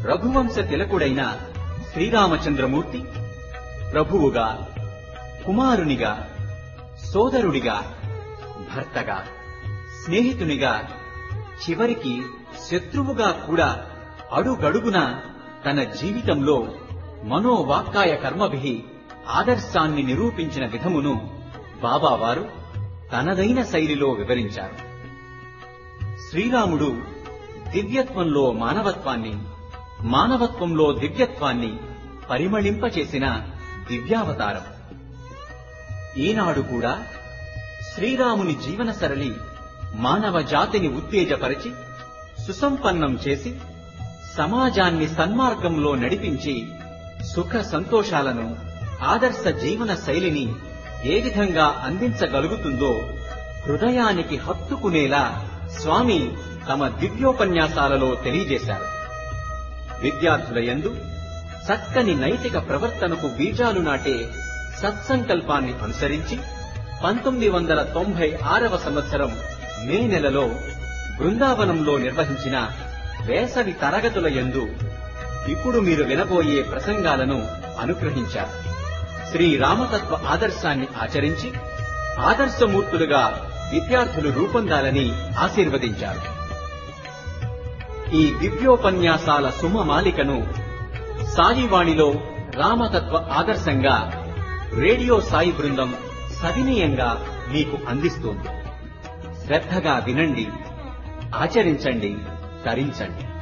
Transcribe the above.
రఘువంశ తిలకుడైన శ్రీరామచంద్రమూర్తి ప్రభువుగా కుమారునిగా సోదరుడిగా భర్తగా స్నేహితునిగా చివరికి శత్రువుగా కూడా అడుగడుగున తన జీవితంలో మనోవాక్కాయ కర్మభి ఆదర్శాన్ని నిరూపించిన విధమును బాబావారు తనదైన శైలిలో వివరించారు శ్రీరాముడు దివ్యత్వంలో మానవత్వాన్ని మానవత్వంలో దివ్యత్వాన్ని పరిమళింపచేసిన దివ్యావతారం ఈనాడు కూడా శ్రీరాముని జీవన సరళి మానవ జాతిని ఉత్తేజపరిచి సుసంపన్నం చేసి సమాజాన్ని సన్మార్గంలో నడిపించి సుఖ సంతోషాలను ఆదర్శ జీవన శైలిని ఏ విధంగా అందించగలుగుతుందో హృదయానికి హత్తుకునేలా స్వామి తమ దివ్యోపన్యాసాలలో తెలియజేశారు విద్యార్థుల యందు చక్కని నైతిక ప్రవర్తనకు బీజాలు నాటే సత్సంకల్పాన్ని అనుసరించి పంతొమ్మిది వందల తొంభై ఆరవ సంవత్సరం మే నెలలో బృందావనంలో నిర్వహించిన వేసవి తరగతుల యందు ఇప్పుడు మీరు వినబోయే ప్రసంగాలను అనుగ్రహించారు శ్రీ రామతత్వ ఆదర్శాన్ని ఆచరించి ఆదర్శమూర్తులుగా విద్యార్థులు రూపొందాలని ఆశీర్వదించారు ఈ దివ్యోపన్యాసాల సుమమాలికను సాయివాణిలో రామతత్వ ఆదర్శంగా రేడియో సాయి బృందం సవినీయంగా మీకు అందిస్తోంది శ్రద్ధగా వినండి ఆచరించండి తరించండి